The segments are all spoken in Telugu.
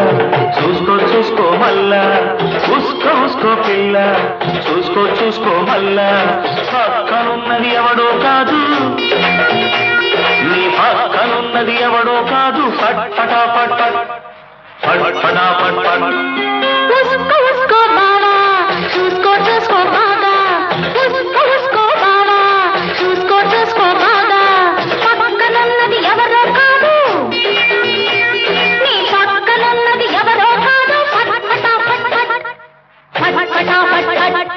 చూసుకో చూసుకో మల్లా ఉసుకో ఉసుకో పిల్ల చూసుకో చూసుకో మల్లా పక్కనున్నది ఎవడో కాదు నీ పక్కనున్నది ఎవడో కాదు పట్ పటా పట్ పట్ పట్ పటా పట్ పట్ ఉస్కో ఉస్కో బావా చూసుకో చూసుకో బాగా ఉస్కో ఉస్కో బావా చూసుకో చూసుకో బాగా పక్కనున్నది ఎవరో కాదు నీ పక్కనున్నది ఎవరో కాదు పట్ పటా పట్ పట్ పట్ పటా పట్ పట్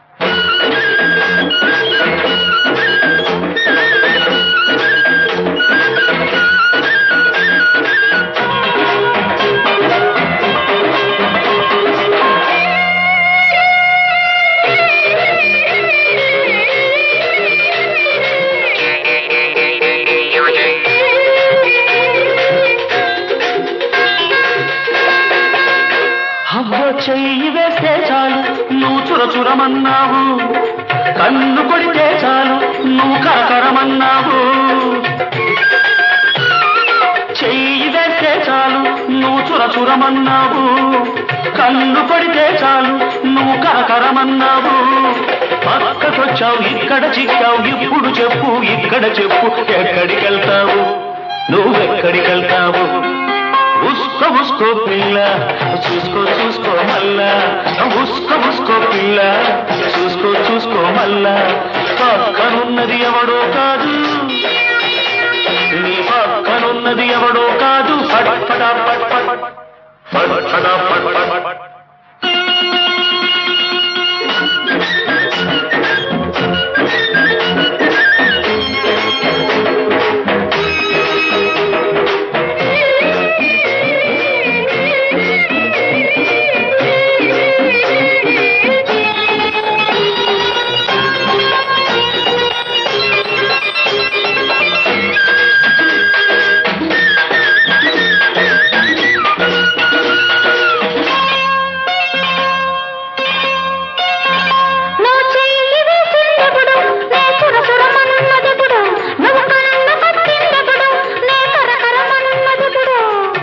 అవ్వ చెయ్యి వేస్తే చాలు నువ్వు చురచురమన్నావు కన్ను కొడితే చాలు నువ్వు కరకరమన్నావు చెయ్యి వేస్తే చాలు నువ్వు చురచురమన్నావు కన్ను కొడితే చాలు నువ్వు కరకరమన్నావు పక్కకొచ్చావు ఇక్కడ చిక్కావు ఇప్పుడు చెప్పు ఇక్కడ చెప్పు ఎక్కడికెళ్తావు నువ్వెక్కడికెళ్తావు ఉస్కో ఉస్కో పిల్ల చూసుకో చూసుకో మల్లా ఉస్కో ఉస్కో పిల్ల చూసుకో చూసుకో మల్లా పక్కనున్నది ఎవడో కాదు నీ పక్కనున్నది ఎవడో కాదు పట్ పటా పట్ పట్ పట్ పటా పట్ పట్ పట్ నువ్వు చెయ్యి వేసిందెప్పుడు నే చురచురమన్నదెప్పుడు నువ్వు కన్ను కట్టిందెప్పుడు నే కరకరమన్నదెప్పుడు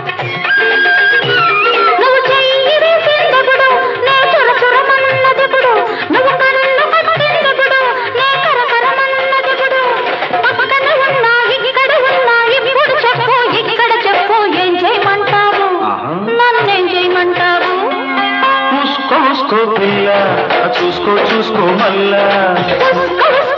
నువ్వు చెయ్యి వేసిందెప్పుడు నే చురచురమన్నదెప్పుడు నువ్వు కన్ను కట్టిందెప్పుడు నే కరకరమన్నదెప్పుడు పక్కన ఉన్నా ఇక్కడ ఉన్నా ఇప్పుడు చెప్పు ఇక్కడ చెప్పు ఏం చేయమంటావు ఆహా. నన్నేం చేయమంటావు ఉస్కో ఉస్కో పిల్ల చూసుకో చూసుకో మల్లా ఉస్కో